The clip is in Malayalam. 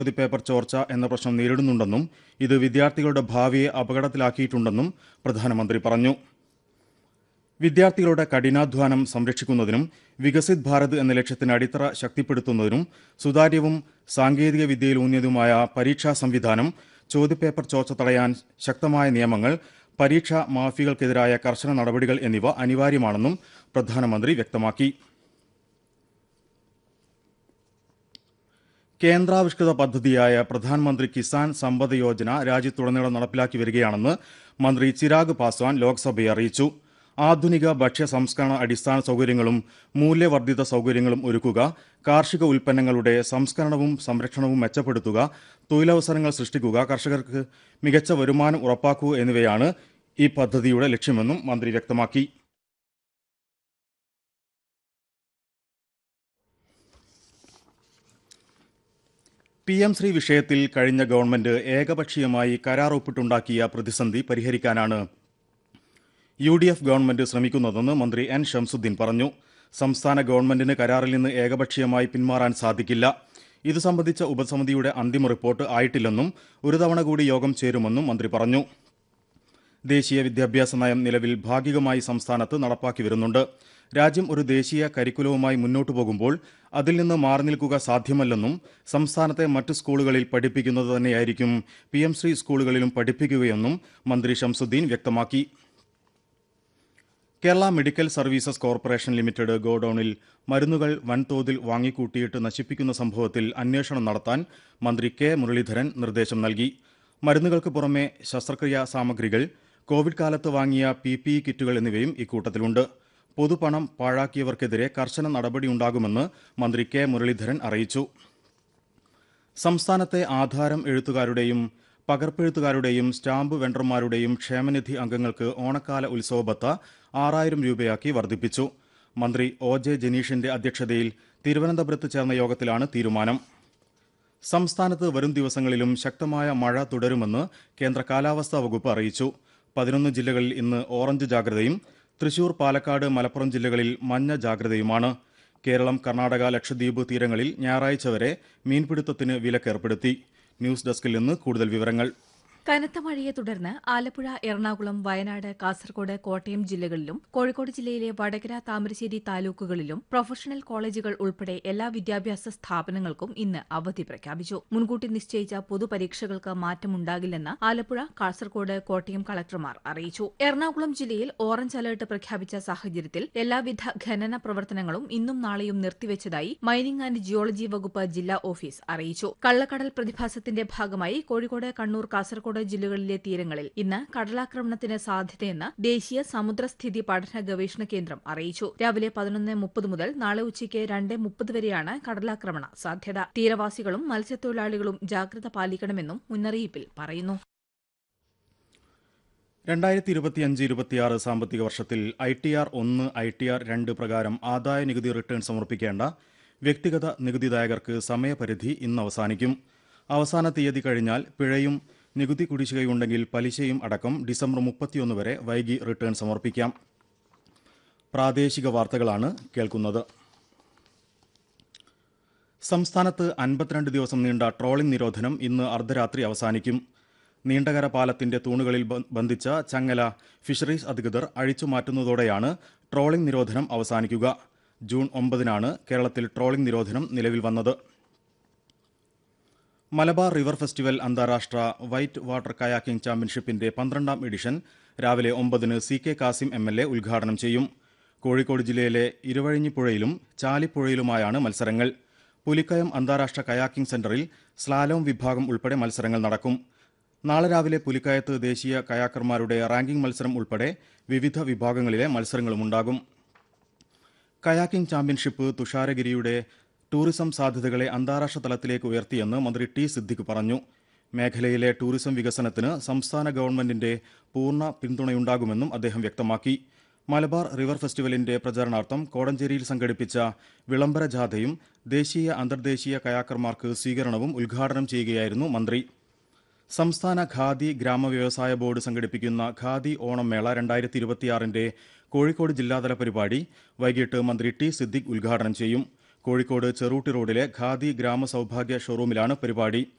ചോദ്യപേപ്പർ ചോർച്ച എന്ന പ്രശ്നം നേരിടുന്നുണ്ടെന്നും ഇത് വിദ്യാർത്ഥികളുടെ ഭാവിയെ അപകടത്തിലാക്കിയിട്ടുണ്ടെന്നും പ്രധാനമന്ത്രി പറഞ്ഞു വിദ്യാർത്ഥികളുടെ കഠിനാധ്വാനം സംരക്ഷിക്കുന്നതിനും വികസിത് ഭാരത് എന്ന ലക്ഷ്യത്തിന് അടിത്തറ ശക്തിപ്പെടുത്തുന്നതിനും സുതാര്യവും സാങ്കേതിക വിദ്യയിലൂന്നിയതുമായ പരീക്ഷാ സംവിധാനം ചോദ്യപേപ്പർ ചോർച്ച തടയാൻ ശക്തമായ നിയമങ്ങൾ പരീക്ഷാ മാഫികൾക്കെതിരായ കർശന നടപടികൾ എന്നിവ അനിവാര്യമാണെന്നും പ്രധാനമന്ത്രി വ്യക്തമാക്കി കേന്ദ്രാവിഷ്കൃത പദ്ധതിയായ പ്രധാനമന്ത്രി കിസാൻ സമ്പദ് യോജന രാജ്യത്തുടനീളം നടപ്പിലാക്കി വരികയാണെന്ന് മന്ത്രി ചിരാഗ് പാസ്വാൻ ലോക്സഭയെ അറിയിച്ചു ആധുനിക ഭക്ഷ്യ സംസ്കരണ അടിസ്ഥാന സൗകര്യങ്ങളും മൂല്യവർദ്ധിത സൗകര്യങ്ങളും ഒരുക്കുക കാർഷിക ഉൽപ്പന്നങ്ങളുടെ സംസ്കരണവും സംരക്ഷണവും മെച്ചപ്പെടുത്തുക തൊഴിലവസരങ്ങൾ സൃഷ്ടിക്കുക കർഷകർക്ക് മികച്ച വരുമാനം ഉറപ്പാക്കുക എന്നിവയാണ് ഈ പദ്ധതിയുടെ ലക്ഷ്യമെന്നും മന്ത്രി വ്യക്തമാക്കി പി എം ശ്രീ വിഷയത്തിൽ കഴിഞ്ഞ ഗവൺമെന്റ് ഏകപക്ഷീയമായി കരാർ ഒപ്പിട്ടുണ്ടാക്കിയ പ്രതിസന്ധി പരിഹരിക്കാനാണ് യു ഡി എഫ് ഗവൺമെന്റ് ശ്രമിക്കുന്നതെന്ന് മന്ത്രി എൻ ഷംസുദ്ദീൻ പറഞ്ഞു സംസ്ഥാന ഗവൺമെന്റിന് കരാറിൽ നിന്ന് ഏകപക്ഷീയമായി പിന്മാറാൻ സാധിക്കില്ല ഇത് സംബന്ധിച്ച ഉപസമിതിയുടെ അന്തിമ റിപ്പോർട്ട് ആയിട്ടില്ലെന്നും ഒരു തവണ കൂടി യോഗം ചേരുമെന്നും മന്ത്രി പറഞ്ഞു ദേശീയ വിദ്യാഭ്യാസ നയം നിലവിൽ ഭാഗികമായി സംസ്ഥാനത്ത് നടപ്പാക്കി വരുന്നുണ്ട് രാജ്യം ഒരു ദേശീയ കരിക്കുലവുമായി മുന്നോട്ടു പോകുമ്പോൾ അതിൽ നിന്ന് മാറി നിൽക്കുക സാധ്യമല്ലെന്നും സംസ്ഥാനത്തെ മറ്റ് സ്കൂളുകളിൽ പഠിപ്പിക്കുന്നത് തന്നെയായിരിക്കും പി എം ശ്രീ സ്കൂളുകളിലും പഠിപ്പിക്കുകയെന്നും മന്ത്രി ഷംസുദ്ദീൻ വ്യക്തമാക്കി Kerala medical services corporation limited ഗോഡൌണിൽ മരുന്നുകൾ വൻതോതിൽ വാങ്ങിക്കൂട്ടിയിട്ട് നശിപ്പിക്കുന്ന സംഭവത്തിൽ അന്വേഷണം നടത്താൻ മന്ത്രി കെ മുരളീധരൻ നിർദ്ദേശം നൽകി മരുന്നുകൾക്ക് പുറമെ ശസ്ത്രക്രിയാ സാമഗ്രികൾ കോവിഡ് കാലത്ത് വാങ്ങിയ പി പി ഇ കിറ്റുകൾ എന്നിവയും ഇക്കൂട്ടത്തിലുണ്ട് പൊതുപണം പാഴാക്കിയവർക്കെതിരെ കർശന നടപടിയുണ്ടാകുമെന്ന് മന്ത്രി കെ മുരളീധരൻ അറിയിച്ചു സംസ്ഥാനത്തെ ആധാരം എഴുത്തുകാരുടെയും പകർപ്പെഴുത്തുകാരുടെയും സ്റ്റാമ്പ് വെണ്ടർമാരുടെയും ക്ഷേമനിധി അംഗങ്ങൾക്ക് ഓണക്കാല ഉത്സവബത്ത ആറായിരം രൂപയാക്കി വർദ്ധിപ്പിച്ചു മന്ത്രി ഒ ജെ ജനീഷിന്റെ അധ്യക്ഷതയിൽ തിരുവനന്തപുരത്ത് ചേർന്ന യോഗത്തിലാണ് തീരുമാനം സംസ്ഥാനത്ത് വരും ദിവസങ്ങളിലും ശക്തമായ മഴ തുടരുമെന്ന് കേന്ദ്ര കാലാവസ്ഥാ വകുപ്പ് അറിയിച്ചു പതിനൊന്ന് ജില്ലകളിൽ ഇന്ന് ഓറഞ്ച് ജാഗ്രതയും തൃശൂർ പാലക്കാട് മലപ്പുറം ജില്ലകളിൽ മഞ്ഞ ജാഗ്രതയുമാണ് കേരളം കർണാടക ലക്ഷദ്വീപ് തീരങ്ങളിൽ ഞായറാഴ്ച വരെ മീൻപിടുത്തത്തിന് വിലക്കേർപ്പെടുത്തി ന്യൂസ് ഡെസ്കിൽ നിന്ന് കൂടുതൽ വിവരങ്ങൾ കനത്ത മഴയെ തുടർന്ന് ആലപ്പുഴ എറണാകുളം വയനാട് കാസർഗോഡ് കോട്ടയം ജില്ലകളിലും കോഴിക്കോട് ജില്ലയിലെ വടകര താമരശ്ശേരി താലൂക്കുകളിലും പ്രൊഫഷണൽ കോളേജുകൾ ഉൾപ്പെടെ എല്ലാ വിദ്യാഭ്യാസ സ്ഥാപനങ്ങൾക്കും ഇന്ന് അവധി പ്രഖ്യാപിച്ചു മുൻകൂട്ടി നിശ്ചയിച്ച പൊതുപരീക്ഷകൾക്ക് മാറ്റമുണ്ടാകില്ലെന്ന് ആലപ്പുഴ കാസർഗോഡ് കോട്ടയം കളക്ടർമാർ അറിയിച്ചു എറണാകുളം ജില്ലയിൽ ഓറഞ്ച് അലർട്ട് പ്രഖ്യാപിച്ച സാഹചര്യത്തിൽ എല്ലാവിധ ഖനന പ്രവർത്തനങ്ങളും ഇന്നും നാളെയും നിർത്തിവച്ചതായി മൈനിംഗ് ആൻഡ് ജിയോളജി വകുപ്പ് ജില്ലാ ഓഫീസ് അറിയിച്ചു കള്ളക്കടൽ പ്രതിഭാസത്തിന്റെ ഭാഗമായി കോഴിക്കോട് കണ്ണൂർ കാസർഗോഡ് ജില്ലകളിലെ തീരങ്ങളിൽ ഇന്ന് കടലാക്രമണത്തിന് സാധ്യതയെന്ന് ദേശീയ സമുദ്രസ്ഥിതി പഠന ഗവേഷണ കേന്ദ്രം അറിയിച്ചു രാവിലെ പതിനൊന്ന് മുപ്പത് മുതൽ നാളെ ഉച്ചയ്ക്ക് രണ്ട് മുപ്പത് വരെയാണ് കടലാക്രമണ സാധ്യത തീരവാസികളും മത്സ്യത്തൊഴിലാളികളും ജാഗ്രത പാലിക്കണമെന്നും മുന്നറിയിപ്പിൽ പറയുന്നു രണ്ടായിരത്തി ഇരുപത്തിയഞ്ച് ഇരുപത്തിയാറ് സാമ്പത്തിക വർഷത്തിൽ ഐ ടി ആർ ഒന്ന് ഐ ടി ആർ രണ്ട് പ്രകാരം ആദായ നികുതി റിട്ടേൺ സമർപ്പിക്കേണ്ട വ്യക്തിഗത നികുതിദായകർക്ക് സമയപരിധി ഇന്ന് അവസാനിക്കും അവസാന തീയതി കഴിഞ്ഞാൽ പിഴയും നികുതി കുടിശ്ശികയുണ്ടെങ്കിൽ പലിശയും അടക്കം ഡിസംബർ മുപ്പത്തിയൊന്ന് വരെ വൈകി റിട്ടേൺ സമർപ്പിക്കാം പ്രാദേശിക വാർത്തകളാണ് കേൾക്കുന്നത് സംസ്ഥാനത്ത് അൻപത്തിരണ്ട് ദിവസം നീണ്ട ട്രോളിംഗ് നിരോധനം ഇന്ന് അർദ്ധരാത്രി അവസാനിക്കും നീണ്ടകര പാലത്തിന്റെ തൂണുകളിൽ ബ- ബന്ധിച്ച ചങ്ങല ഫിഷറീസ് അധികൃതർ അഴിച്ചുമാറ്റുന്നതോടെയാണ് ട്രോളിംഗ് നിരോധനം അവസാനിക്കുക ജൂൺ ഒമ്പതിനാണ് കേരളത്തിൽ ട്രോളിംഗ് നിരോധനം നിലവിൽ വന്നത് മലബാർ റിവർ ഫെസ്റ്റിവൽ അന്താരാഷ്ട്ര വൈറ്റ് വാട്ടർ കയാക്കിംഗ് ചാമ്പ്യൻഷിപ്പിന്റെ പന്ത്രണ്ടാം എഡിഷൻ രാവിലെ ഒമ്പതിന് C K Kasim M L A ഉദ്ഘാടനം ചെയ്യും കോഴിക്കോട് ജില്ലയിലെ ഇരുവഴിഞ്ഞിപ്പുഴയിലും ചാലിപ്പുഴയിലുമായാണ് മത്സരങ്ങൾ പുലിക്കയം അന്താരാഷ്ട്ര കയാക്കിംഗ് സെന്ററിൽ സ്ലാലോം വിഭാഗം ഉൾപ്പെടെ മത്സരങ്ങൾ നടക്കും നാളെ രാവിലെ പുലിക്കയത്ത് ദേശീയ കയാക്കർമാരുടെ റാങ്കിംഗ് മത്സരം ഉൾപ്പെടെ വിവിധ വിഭാഗങ്ങളിലെ മത്സരങ്ങളുമുണ്ടാകും കയാക്കിംഗ് ചാമ്പ്യൻഷിപ്പ് തുഷാരഗിരിയുടെ ടൂറിസം സാധ്യതകളെ അന്താരാഷ്ട്ര തലത്തിലേക്ക് ഉയർത്തിയെന്ന് മന്ത്രി ടി സിദ്ദിഖ് പറഞ്ഞു മേഖലയിലെ ടൂറിസം വികസനത്തിന് സംസ്ഥാന ഗവൺമെന്റിന്റെ പൂർണ്ണ പിന്തുണയുണ്ടാകുമെന്നും അദ്ദേഹം വ്യക്തമാക്കി മലബാർ റിവർ ഫെസ്റ്റിവലിന്റെ പ്രചരണാർത്ഥം കോടഞ്ചേരിയിൽ സംഘടിപ്പിച്ച വിളംബര ജാഥയും ദേശീയ അന്തർദേശീയ കയാക്കർമാർക്ക് സ്വീകരണവും ഉദ്ഘാടനം ചെയ്യുകയായിരുന്നു മന്ത്രി സംസ്ഥാന ഖാദി ഗ്രാമവ്യവസായ ബോർഡ് സംഘടിപ്പിക്കുന്ന ഖാദി ഓണം മേള രണ്ടായിരത്തി ഇരുപത്തിയാറിന്റെ കോഴിക്കോട് ജില്ലാതല പരിപാടി വൈകിട്ട് മന്ത്രി ടി സിദ്ദിഖ് ഉദ്ഘാടനം ചെയ്യും കോഴിക്കോട് ചെറൂട്ടി റോഡിലെ ഖാദി ഗ്രാമ സൗഭാഗ്യ ഷോറൂമിലാണ് പരിപാടി